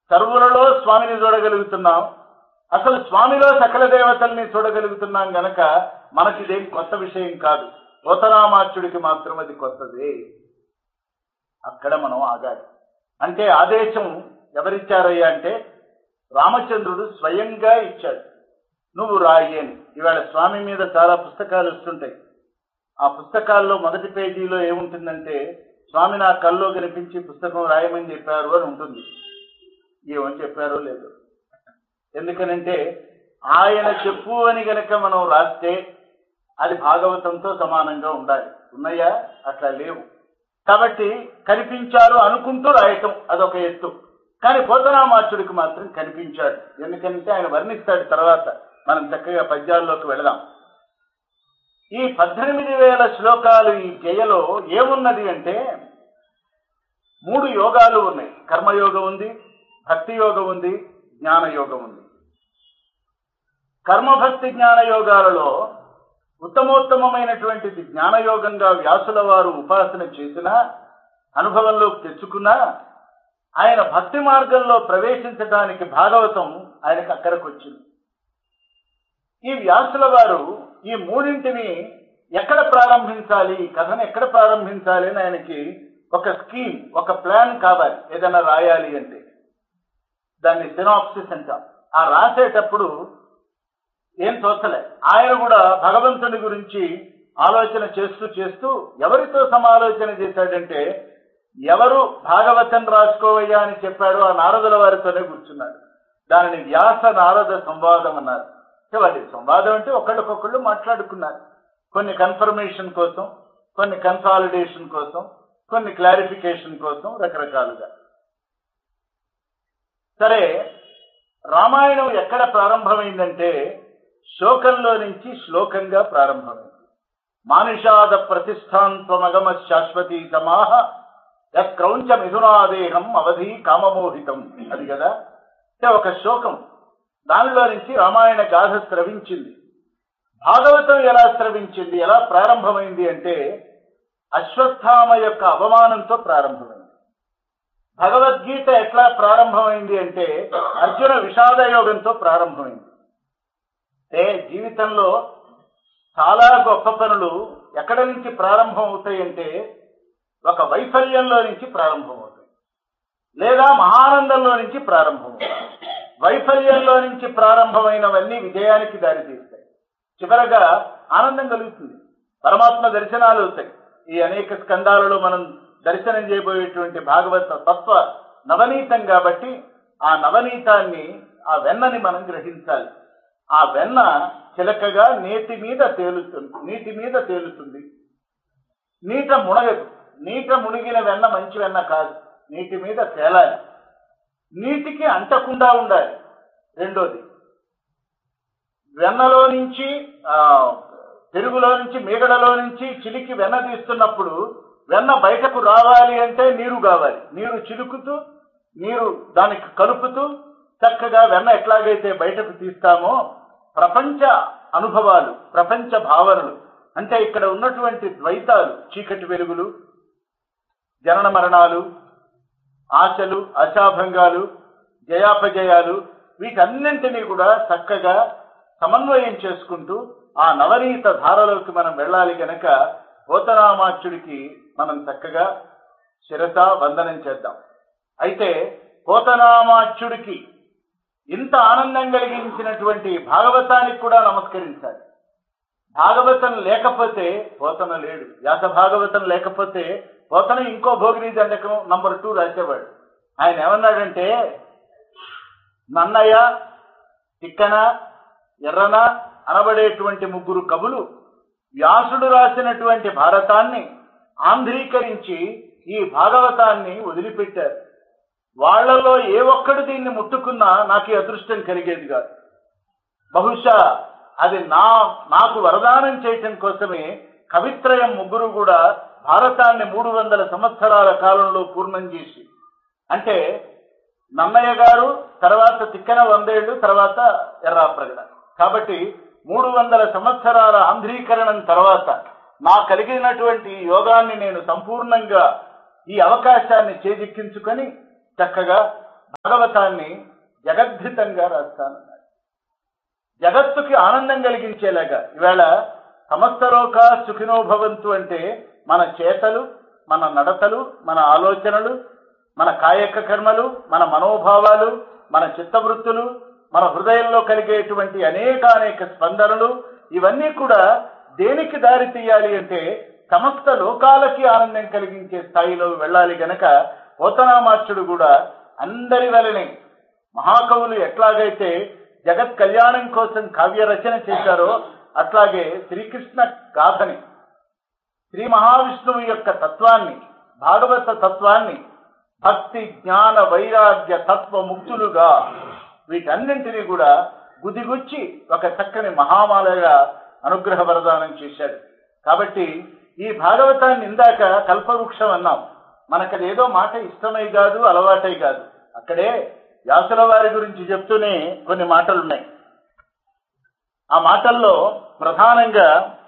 సర్వులలో స్వామిని చూడగలుగుతున్నాం అసలు స్వామిలో సకల దేవతల్ని చూడగలుగుతున్నాం గనక మనకిదేం కొత్త విషయం కాదు పోతనామాచ్యుడికి మాత్రం అది కొత్తదే అక్కడ మనం ఆగాలి అంటే ఆదేశం ఎవరిచ్చారయ్యా అంటే రామచంద్రుడు స్వయంగా ఇచ్చాడు నువ్వు రాయి అని ఇవాళ స్వామి మీద చాలా పుస్తకాలు వస్తుంటాయి ఆ పుస్తకాల్లో మొదటి పేజీలో ఏముంటుందంటే స్వామి నా కల్లో కనిపించి పుస్తకం రాయమని చెప్పారు అని ఉంటుంది ఏమని చెప్పారో లేదు ఎందుకనంటే ఆయన చెప్పు అని గనక మనం రాస్తే అది భాగవతంతో సమానంగా ఉండాలి ఉన్నాయా అట్లా లేవు కాబట్టి కనిపించారు అనుకుంటూ రాయటం అదొక ఎత్తు కానీ పోతనామాచుడికి మాత్రం కనిపించాడు ఎందుకంటే ఆయన వర్ణిస్తాడు తర్వాత మనం చక్కగా పద్యాల్లోకి వెళదాం ఈ పద్దెనిమిది వేల శ్లోకాలు ఈ గేయలో ఏమున్నది అంటే మూడు యోగాలు ఉన్నాయి కర్మయోగం ఉంది భక్తి యోగం ఉంది జ్ఞాన యోగం ఉంది కర్మభక్తి జ్ఞాన యోగాలలో ఉత్తమోత్తమైనటువంటిది జ్ఞానయోగంగా వ్యాసుల వారు ఉపాసన చేసినా అనుభవంలోకి తెచ్చుకున్నా ఆయన భక్తి మార్గంలో ప్రవేశించడానికి భాగవతం ఆయనకు అక్కడికి వచ్చింది ఈ వ్యాసుల వారు ఈ మూడింటిని ఎక్కడ ప్రారంభించాలి ఈ కథను ఎక్కడ ప్రారంభించాలి అని ఆయనకి ఒక స్కీమ్ ఒక ప్లాన్ కావాలి ఏదైనా రాయాలి అంటే దాన్ని సినాప్సిస్ అంటాం ఆ రాసేటప్పుడు ఏం తోచలే ఆయన కూడా భగవంతుని గురించి ఆలోచన చేస్తూ చేస్తూ ఎవరితో సమాలోచన చేశాడంటే ఎవరు భాగవతం రాసుకోవయ్యా అని చెప్పాడో ఆ నారదుల వారితోనే కూర్చున్నాడు దానిని వ్యాస నారద సంవాదం అన్నారు అంటే వాటి సంవాదం అంటే ఒకళ్ళకొకళ్ళు మాట్లాడుకున్నారు కొన్ని కన్ఫర్మేషన్ కోసం కొన్ని కన్సాలిడేషన్ కోసం కొన్ని క్లారిఫికేషన్ కోసం రకరకాలుగా సరే రామాయణం ఎక్కడ ప్రారంభమైందంటే శోకంలో నుంచి శ్లోకంగా ప్రారంభమైంది మానుషాద ప్రతిష్టాంత్వమగమ శాశ్వతీ సమాహ యక్రౌంచ మిథునాదేహం అవధి కామమోహితం అది కదా అంటే ఒక శోకం దానిలో నుంచి రామాయణ గాథ స్రవించింది భాగవతం ఎలా స్రవించింది ఎలా ప్రారంభమైంది అంటే అశ్వత్థామ యొక్క అవమానంతో ప్రారంభమైంది భగవద్గీత ఎట్లా ప్రారంభమైంది అంటే అర్జున విషాద యోగంతో ప్రారంభమైంది అంటే జీవితంలో చాలా గొప్ప పనులు ఎక్కడి నుంచి ప్రారంభం అవుతాయంటే ఒక వైఫల్యంలో నుంచి ప్రారంభం అవుతాయి లేదా మహానందంలో నుంచి ప్రారంభం అవుతాయి వైఫల్యంలో నుంచి ప్రారంభమైనవన్నీ విజయానికి దారితీస్తాయి చివరగా ఆనందం కలుగుతుంది పరమాత్మ దర్శనాలు అవుతాయి ఈ అనేక స్కందాలలో మనం దర్శనం చేయబోయేటువంటి భాగవత తత్వ నవనీతం కాబట్టి ఆ నవనీతాన్ని ఆ వెన్నని మనం గ్రహించాలి ఆ వెన్న చిలకగా నీటి మీద తేలుతుంది నీటి మీద తేలుతుంది నీట మునగదు నీట మునిగిన వెన్న మంచి వెన్న కాదు నీటి మీద తేలాలి నీటికి అంటకుండా ఉండాలి రెండోది వెన్నలో నుంచి ఆ పెరుగులో నుంచి మీగడలో నుంచి చిలికి వెన్న తీస్తున్నప్పుడు వెన్న బయటకు రావాలి అంటే నీరు కావాలి నీరు చిలుకుతూ నీరు దానికి కలుపుతూ చక్కగా వెన్న ఎట్లాగైతే బయటకు తీస్తామో ప్రపంచ అనుభవాలు ప్రపంచ భావనలు అంటే ఇక్కడ ఉన్నటువంటి ద్వైతాలు చీకటి వెలుగులు జనన మరణాలు ఆశలు ఆశాభంగాలు జయాపజయాలు వీటన్నింటినీ కూడా చక్కగా సమన్వయం చేసుకుంటూ ఆ నవనీత ధారలోకి మనం వెళ్ళాలి గనక పోతనామాచ్యుడికి మనం చక్కగా శిరస వందనం చేద్దాం అయితే పోతనామాచ్యుడికి ఇంత ఆనందం కలిగించినటువంటి భాగవతానికి కూడా నమస్కరించాలి భాగవతం లేకపోతే పోతన లేడు వ్యాస భాగవతం లేకపోతే పోతన ఇంకో భోగిని దండకం నంబర్ టూ రాసేవాడు ఆయన ఏమన్నాడంటే నన్నయ్య తిక్కన ఎర్రన అనబడేటువంటి ముగ్గురు కవులు వ్యాసుడు రాసినటువంటి భారతాన్ని ఆంధ్రీకరించి ఈ భాగవతాన్ని వదిలిపెట్టారు వాళ్లలో ఏ ఒక్కడు దీన్ని ముట్టుకున్నా నాకు ఈ అదృష్టం కలిగేది కాదు బహుశా అది నా నాకు వరదానం చేయటం కోసమే కవిత్రయం ముగ్గురు కూడా భారతాన్ని మూడు వందల సంవత్సరాల కాలంలో పూర్ణం చేసి అంటే నన్నయ్య గారు తర్వాత తిక్కన వందేళ్లు తర్వాత ఎర్రాప్రగడ కాబట్టి మూడు వందల సంవత్సరాల ఆంధ్రీకరణం తర్వాత నా కలిగినటువంటి యోగాన్ని నేను సంపూర్ణంగా ఈ అవకాశాన్ని చేజిక్కించుకొని చక్కగా భాగవతాన్ని జగద్భితంగా రాస్తానన్నాడు జగత్తుకి ఆనందం కలిగించేలాగా ఇవాళ సమస్త లోక సుఖినో భవంతు అంటే మన చేతలు మన నడతలు మన ఆలోచనలు మన కాయక కర్మలు మన మనోభావాలు మన చిత్తవృత్తులు మన హృదయంలో కలిగేటువంటి అనేక అనేక స్పందనలు ఇవన్నీ కూడా దేనికి దారి తీయాలి అంటే సమస్త లోకాలకి ఆనందం కలిగించే స్థాయిలో వెళ్ళాలి గనక పోతనామాచ్యుడు కూడా అందరి వలనే మహాకవులు ఎట్లాగైతే జగత్ కళ్యాణం కోసం కావ్య రచన చేశారో అట్లాగే శ్రీకృష్ణ గాథని శ్రీ మహావిష్ణువు యొక్క తత్వాన్ని భాగవత తత్వాన్ని భక్తి జ్ఞాన వైరాగ్య తత్వ ముక్తులుగా వీటన్నింటినీ కూడా గుదిగుచ్చి ఒక చక్కని మహామాలగా అనుగ్రహ వరదానం చేశాడు కాబట్టి ఈ భాగవతాన్ని ఇందాక కల్పవృక్షం అన్నాం మనకది ఏదో మాట ఇష్టమై కాదు అలవాటై కాదు అక్కడే వ్యాసుల వారి గురించి చెప్తూనే కొన్ని మాటలున్నాయి ఆ మాటల్లో ప్రధానంగా